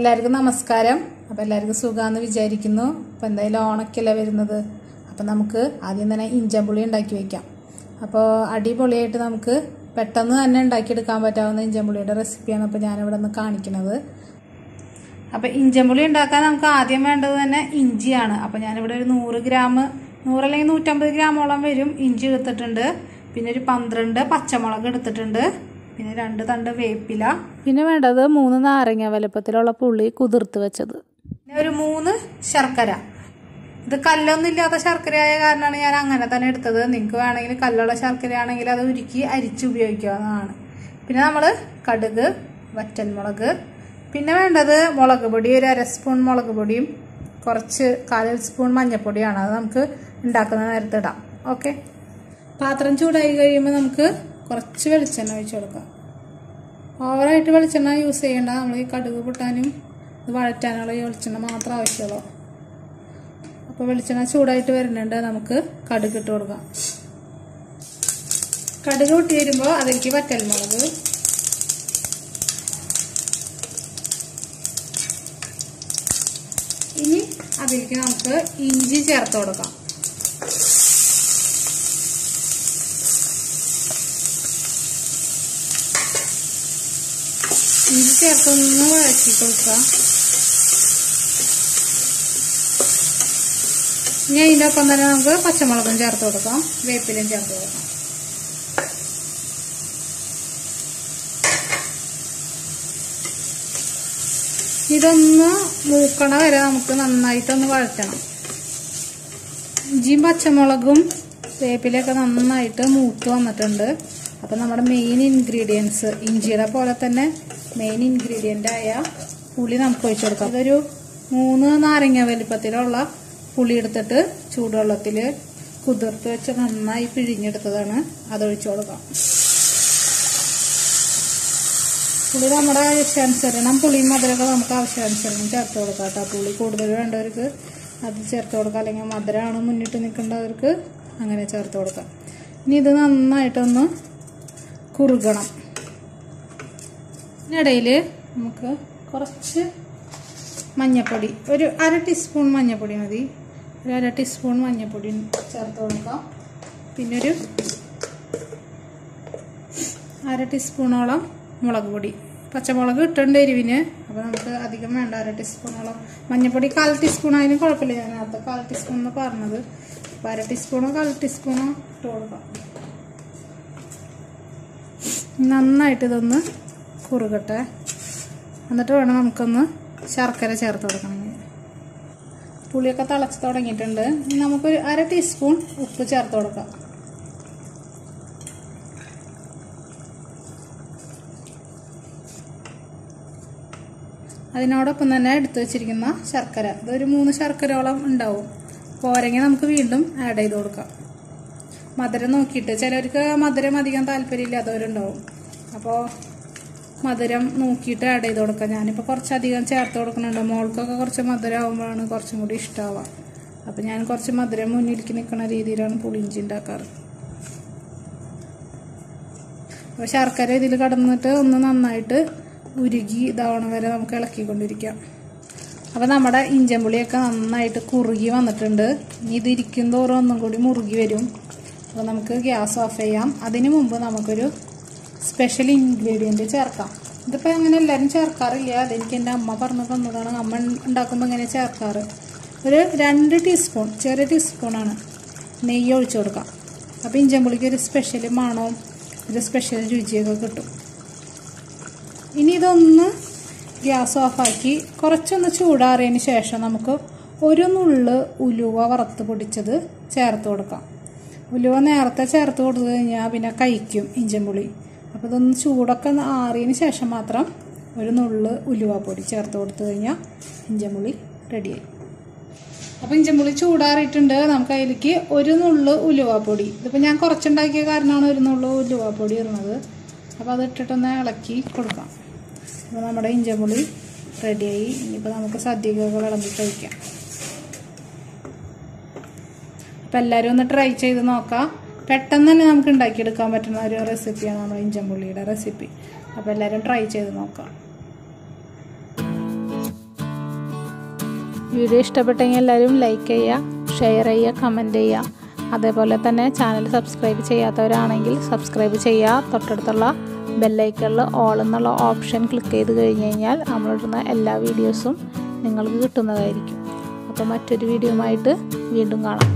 എല്ലാവർക്കും നമസ്കാരം അപ്പം എല്ലാവർക്കും സുഖമാണെന്ന് വിചാരിക്കുന്നു അപ്പം എന്തായാലും ഓണക്കല്ലേ വരുന്നത് അപ്പം നമുക്ക് ആദ്യം തന്നെ ഇഞ്ചമ്പുളി ഉണ്ടാക്കി വയ്ക്കാം അപ്പോൾ അടിപൊളിയായിട്ട് നമുക്ക് പെട്ടെന്ന് തന്നെ ഉണ്ടാക്കിയെടുക്കാൻ പറ്റാവുന്ന ഇഞ്ചമ്പുളിയുടെ റെസിപ്പിയാണ് ഇപ്പോൾ ഞാനിവിടെ നിന്ന് കാണിക്കുന്നത് അപ്പോൾ ഇഞ്ചമ്പുളി ഉണ്ടാക്കാൻ നമുക്ക് ആദ്യം വേണ്ടത് തന്നെ ഇഞ്ചിയാണ് അപ്പോൾ ഞാനിവിടെ ഒരു നൂറ് ഗ്രാം നൂറല്ലെങ്കിൽ നൂറ്റമ്പത് ഗ്രാമോളം വരും ഇഞ്ചി എടുത്തിട്ടുണ്ട് പിന്നെ ഒരു പന്ത്രണ്ട് പച്ചമുളക് എടുത്തിട്ടുണ്ട് പിന്നെ രണ്ട് തണ്ട് വേപ്പില പിന്നെ വേണ്ടത് മൂന്ന് നാരങ്ങ വലുപ്പത്തിലുള്ള പുളി കുതിർത്ത് വെച്ചത് പിന്നെ ഒരു മൂന്ന് ശർക്കര ഇത് കല്ലൊന്നും ഇല്ലാത്ത ശർക്കരയായ കാരണമാണ് ഞാൻ അങ്ങനെ തന്നെ എടുത്തത് നിങ്ങൾക്ക് വേണമെങ്കിൽ കല്ലുള്ള ശർക്കര ആണെങ്കിൽ അത് ഉരുക്കി അരിച്ച് ഉപയോഗിക്കാവുന്നതാണ് പിന്നെ നമ്മൾ കടുക് വറ്റൽമുളക് പിന്നെ വേണ്ടത് മുളക് പൊടി ഒരു അര സ്പൂൺ മുളക് പൊടിയും കുറച്ച് കാൽ സ്പൂൺ മഞ്ഞൾപ്പൊടിയാണ് അത് നമുക്ക് ഉണ്ടാക്കുന്ന നേരത്തെ ഇടാം ഓക്കെ പാത്രം ചൂടായി കഴിയുമ്പോൾ നമുക്ക് കുറച്ച് വെളിച്ചെണ്ണ ഒഴിച്ചു കൊടുക്കാം ഓവറായിട്ട് വെളിച്ചെണ്ണ യൂസ് ചെയ്യേണ്ട നമ്മൾ ഈ കടുക് പൊട്ടാനും ഇത് വഴറ്റാനുള്ള ഈ വെളിച്ചെണ്ണ മാത്രം ആവശ്യമുള്ളൂ അപ്പോൾ വെളിച്ചെണ്ണ ചൂടായിട്ട് വരുന്നുണ്ട് നമുക്ക് കടുക് ഇട്ട് കൊടുക്കാം കടുക് പൊട്ടി വരുമ്പോൾ അതിലേക്ക് വറ്റൽമുളക് ഇനി അതിലേക്ക് നമുക്ക് ഇഞ്ചി ചേർത്ത് കൊടുക്കാം ഇഞ്ചി ചേർത്തൊന്ന് വഴറ്റി കൊടുക്കുക ഇനി അതിൻ്റെ ഒപ്പം തന്നെ നമുക്ക് പച്ചമുളകും ചേർത്ത് കൊടുക്കാം വേപ്പിലും ചേർത്ത് കൊടുക്കാം ഇതൊന്ന് മൂക്കണ വരെ നമുക്ക് നന്നായിട്ടൊന്ന് വഴറ്റണം ഇഞ്ചിയും പച്ചമുളകും വേപ്പിലൊക്കെ നന്നായിട്ട് മൂത്ത് വന്നിട്ടുണ്ട് അപ്പം നമ്മുടെ മെയിൻ ഇൻഗ്രീഡിയൻസ് ഇഞ്ചിയുടെ പോലെ തന്നെ മെയിൻ ഇൻഗ്രീഡിയൻ്റ് ആയ പുളി നമുക്ക് ഒഴിച്ചു കൊടുക്കാം ഇതൊരു മൂന്ന് നാരങ്ങ വലിപ്പത്തിലുള്ള പുളി എടുത്തിട്ട് ചൂടുവെള്ളത്തിൽ കുതിർത്ത് വെച്ച് നന്നായി പിഴിഞ്ഞെടുത്തതാണ് അതൊഴിച്ചു കൊടുക്കാം പുളി നമ്മുടെ ആവശ്യാനുസരണം പുളിയും മധുരമൊക്കെ നമുക്ക് ആവശ്യാനുസരണം ചേർത്ത് കൊടുക്കാം കേട്ടോ പുളി കൂടുതൽ വേണ്ടവർക്ക് അത് ചേർത്ത് കൊടുക്കാം അല്ലെങ്കിൽ മധുരമാണ് മുന്നിട്ട് നിൽക്കേണ്ടവർക്ക് അങ്ങനെ ചേർത്ത് കൊടുക്കാം ഇനി ഇത് നന്നായിട്ടൊന്ന് കുറുകണം ഇതിനിടയിൽ നമുക്ക് കുറച്ച് മഞ്ഞപ്പൊടി ഒരു അര ടീസ്പൂൺ മഞ്ഞപ്പൊടി മതി ഒരു അര ടീസ്പൂൺ മഞ്ഞപ്പൊടി ചേർത്ത് കൊടുക്കാം പിന്നെ ഒരു അര ടീസ്പൂണോളം മുളക് പൊടി പച്ചമുളക് ഇട്ടുണ്ട് എരിവിന് അപ്പോൾ നമുക്ക് അധികം വേണ്ട അര ടീസ്പൂണോളം മഞ്ഞപ്പൊടി കാൽ ടീസ്പൂൺ ആയാലും കുഴപ്പമില്ല ഞാൻ നേരത്തെ കാൽ ടീസ്പൂൺ എന്ന് പറഞ്ഞത് അപ്പോൾ അര ടീസ്പൂണോ കാൽ ടീസ്പൂണോ ഇട്ട് കൊടുക്കാം നന്നായിട്ട് ഇതൊന്ന് കുറുകട്ടെ എന്നിട്ട് വേണം നമുക്കൊന്ന് ശർക്കര ചേർത്ത് കൊടുക്കണം പുളിയൊക്കെ തിളച്ച് തുടങ്ങിയിട്ടുണ്ട് ഇനി നമുക്കൊരു അര ടീസ്പൂൺ ഉപ്പ് ചേർത്ത് കൊടുക്കാം അതിനോടൊപ്പം തന്നെ എടുത്തു വെച്ചിരിക്കുന്ന ശർക്കര ഇതൊരു മൂന്ന് ശർക്കരയോളം ഉണ്ടാവും പോരെങ്കിൽ നമുക്ക് വീണ്ടും ആഡ് ചെയ്ത് കൊടുക്കാം മധുരം നോക്കിയിട്ട് ചിലർക്ക് മധുരം അധികം താല്പര്യമില്ലാത്തവരുണ്ടാവും അപ്പോൾ മധുരം നോക്കിയിട്ട് ആഡ് ചെയ്ത് കൊടുക്കാം ഞാനിപ്പോൾ കുറച്ചധികം ചേർത്ത് കൊടുക്കുന്നുണ്ട് മോൾക്കൊക്കെ കുറച്ച് മധുരം ആകുമ്പോഴാണ് കുറച്ചും കൂടി ഇഷ്ടമാവുക അപ്പോൾ ഞാൻ കുറച്ച് മധുരം മുന്നിലേക്ക് നിൽക്കുന്ന രീതിയിലാണ് പുളിഞ്ചി ഉണ്ടാക്കാറ് അപ്പോൾ ശർക്കര ഇതിൽ കടന്നിട്ട് ഒന്ന് നന്നായിട്ട് ഉരുകി ഇതാവണ വരെ നമുക്ക് ഇളക്കിക്കൊണ്ടിരിക്കാം അപ്പോൾ നമ്മുടെ ഇഞ്ചമ്പുളിയൊക്കെ നന്നായിട്ട് കുറുകി വന്നിട്ടുണ്ട് ഇനി ഇത് ഇരിക്കും തോറും ഒന്നും കൂടി മുറുകി വരും അപ്പോൾ നമുക്ക് ഗ്യാസ് ഓഫ് ചെയ്യാം അതിന് മുമ്പ് നമുക്കൊരു സ്പെഷ്യൽ ഇൻഗ്രീഡിയൻറ്റ് ചേർക്കാം ഇതിപ്പോൾ അങ്ങനെ എല്ലാവരും ചേർക്കാറില്ല അതെനിക്ക് എൻ്റെ അമ്മ പറഞ്ഞു തന്നതാണ് അമ്മ ഉണ്ടാക്കുമ്പോൾ ഇങ്ങനെ ചേർക്കാറ് ഒരു രണ്ട് ടീസ്പൂൺ ചെറിയ ടീസ്പൂണാണ് നെയ്യ് ഒഴിച്ചു കൊടുക്കാം അപ്പോൾ ഇഞ്ചമ്പുളിക്ക് ഒരു സ്പെഷ്യൽ മണവും ഒരു സ്പെഷ്യൽ രുചിയൊക്കെ കിട്ടും ഇനി ഇതൊന്ന് ഗ്യാസ് ഓഫാക്കി കുറച്ചൊന്ന് ചൂടാറിയതിന് ശേഷം നമുക്ക് ഒരു നുള്ള് ഉലുവ വറുത്ത് പൊടിച്ചത് ചേർത്ത് കൊടുക്കാം ഉലുവ നേരത്തെ ചേർത്ത് കൊടുത്തു കഴിഞ്ഞാൽ പിന്നെ കഴിക്കും ഇഞ്ചമ്പുളി അപ്പോൾ ഇതൊന്ന് ചൂടൊക്കെ ആറിയതിന് ശേഷം മാത്രം ഒരു നുള്ള് ഉലുവ പൊടി ചേർത്ത് കൊടുത്തു കഴിഞ്ഞാൽ ഇഞ്ചമ്പുളി റെഡിയായി അപ്പോൾ ഇഞ്ചമ്പുളി ചൂടാറിയിട്ടുണ്ട് നമുക്ക് അതിലേക്ക് ഒരു നുള്ള് ഉലുവാപ്പൊടി ഇതിപ്പോൾ ഞാൻ കുറച്ചുണ്ടാക്കിയ കാരണമാണ് ഒരു നുള്ള് ഉലുവാപ്പൊടി ഇടുന്നത് അപ്പോൾ അത് ഇട്ടിട്ടൊന്ന് ഇളക്കി കൊടുക്കാം അപ്പോൾ നമ്മുടെ ഇഞ്ചമ്പുളി റെഡിയായി ഇനിയിപ്പോൾ നമുക്ക് സദ്യക്കൊക്കെ വിളമ്പി കഴിക്കാം അപ്പോൾ എല്ലാവരും ഒന്ന് ട്രൈ ചെയ്ത് നോക്കാം പെട്ടെന്ന് തന്നെ നമുക്ക് ഉണ്ടാക്കിയെടുക്കാൻ പറ്റുന്ന ഒരു റെസിപ്പിയാണ് നമ്മുടെ ഇഞ്ചമ്പുള്ളിയുടെ റെസിപ്പി അപ്പോൾ എല്ലാവരും ട്രൈ ചെയ്ത് നോക്കാം വീഡിയോ ഇഷ്ടപ്പെട്ടെങ്കിൽ എല്ലാവരും ലൈക്ക് ചെയ്യുക ഷെയർ ചെയ്യുക കമൻറ്റ് ചെയ്യുക അതേപോലെ തന്നെ ചാനൽ സബ്സ്ക്രൈബ് ചെയ്യാത്തവരാണെങ്കിൽ സബ്സ്ക്രൈബ് ചെയ്യുക തൊട്ടടുത്തുള്ള ബെല്ലൈക്കണിൽ ഓൾ എന്നുള്ള ഓപ്ഷൻ ക്ലിക്ക് ചെയ്ത് കഴിഞ്ഞ് കഴിഞ്ഞാൽ നമ്മളിടുന്ന എല്ലാ വീഡിയോസും നിങ്ങൾക്ക് കിട്ടുന്നതായിരിക്കും അപ്പോൾ മറ്റൊരു വീഡിയോയുമായിട്ട് വീണ്ടും കാണാം